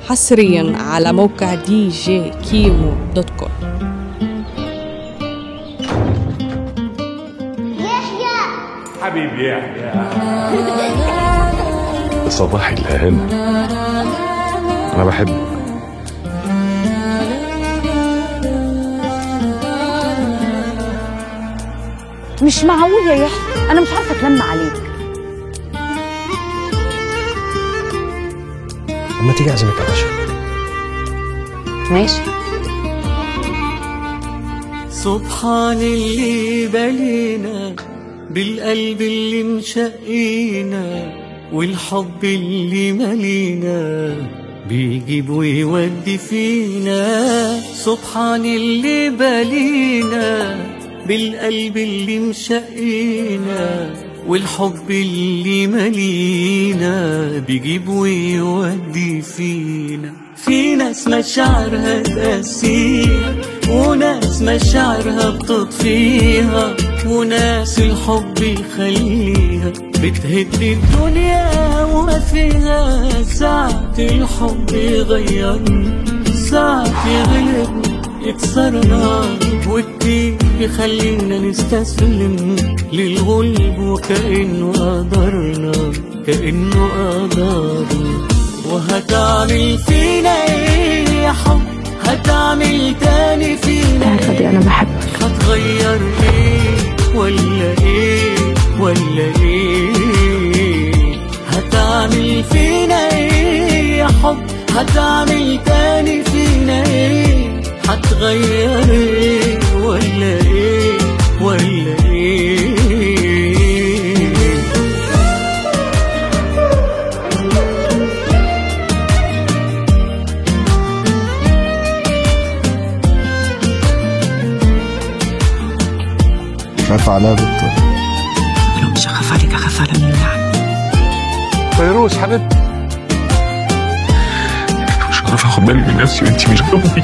حصريا على موقع دي جي كيمو دوت كوم حبيبي يحيى صباح الهنا انا بحبك مش معقول يا يحيى انا مش عارفه اتلم عليك اما تيجي اعزمك يا باشا ماشي سبحان اللي بلينا بالقلب اللي مشقينا والحب اللي ملينا بيجيب ويودي فينا سبحان اللي بلينا بالقلب اللي مشقينا والحب اللي ملينا بيجيب ويودي فينا في ناس مشاعرها تقسيها وناس مشاعرها بتطفيها وناس الحب يخليها بتهد الدنيا وما فيها ساعة الحب يغيرنا ساعة يغلبنا يكسرنا والدين يخلينا نستسلم للغلب وكأنه قدرنا كأنه قدرنا وهتعمل فينا ايه يا حب هتعمل تاني فينا عارفه دي انا بحبك هتغير ايه ولا ايه ولا ايه هتعمل فينا ايه يا حب هتعمل تاني فينا ايه هتغير ايه ولا ايه ولا ايه خاف عليها بنت لو مش هخاف عليك هخاف على مين يعني فيروز حبيبتي مش عارف اخد بالي من نفسي وانت مش جنبي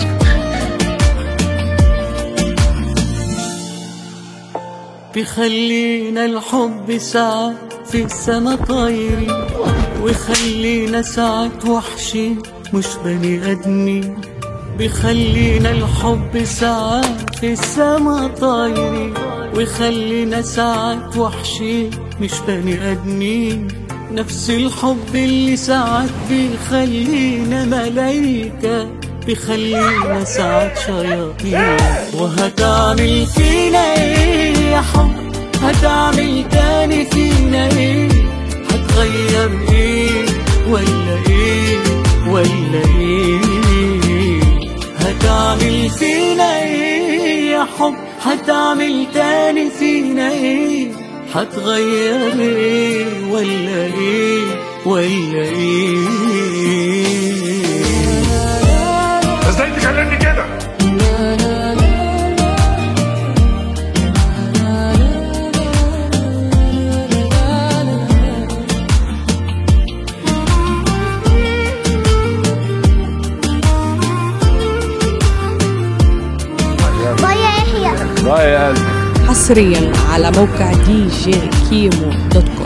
بيخلينا الحب ساعات في السما طايرين ويخلينا ساعات وحشين مش بني ادمين بيخلينا الحب ساعات في السما طايرين ويخلينا ساعات وحشين مش بني ادمين نفس الحب اللي ساعات بيخلينا ملايكة بيخلينا ساعات شياطين وهتعمل فينا ايه يا حب هتعمل تاني فينا ايه هتغير ايه ولا ايه ولا ايه هتعمل فينا ايه يا حب هتعمل تاني فينا ايه هتغير ايه ولا ايه ولا ايه ازاي تكلمني كده حصريا على موقع دي جي كيمو دوت كوم